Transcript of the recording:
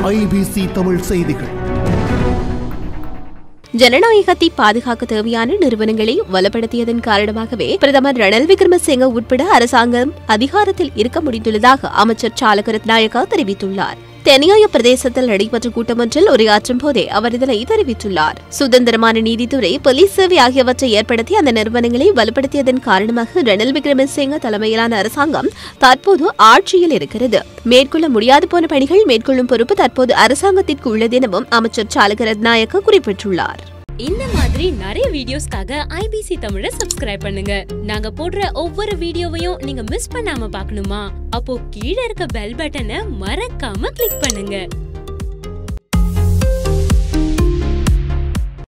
IBC Tamil செய்திகள் ஜனநாயகத்தை பாதுகாக்க தேவையான நிறுவனங்களை வலுப்படுத்தியதன் காரணமாகவே பிரதமர் ரணில் விக்ரமசிங்க உட்பட அரசாங்கம் அதிகாரத்தில் இருக்க முடிந்துள்ளதாக அமைச்சர் சாலகரத் நாயகா தெரிவித்துள்ளார் தெனியாய பிரதேசத்தில் நடைபெற்ற கூட்டமொன்றில் உரையாற்றும் போதே அவர் இதனை தெரிவித்துள்ளார் சுதந்திரமான நீதித்துறை போலீஸ் சேவை ஆகியவற்றை ஏற்படுத்தி அந்த நிறுவனங்களை வலுப்படுத்தியதன் காரணமாக ரணில் விக்ரமசிங்க தலைமையிலான அரசாங்கம் தற்போது ஆட்சியில் இருக்கிறது மேற்கொள்ள முடியாது போன பணிகள் மேற்கொள்ளும் பொறுப்பு தற்போது அரசாங்கத்திற்கு உள்ளது எனவும் அமைச்சர் சாலகரத் நாயக்க குறிப்பிட்டுள்ளார் இந்த மாதிரி நிறைய வீடியோஸ்க்காக ஐபிசி தமிழை சப்ஸ்கிரைப் பண்ணுங்க நாங்க போடுற ஒவ்வொரு வீடியோவையும் நீங்க மிஸ் பண்ணாம பார்க்கணுமா அப்போ கீழே இருக்க பெல் பட்டனை மறக்காம கிளிக் பண்ணுங்க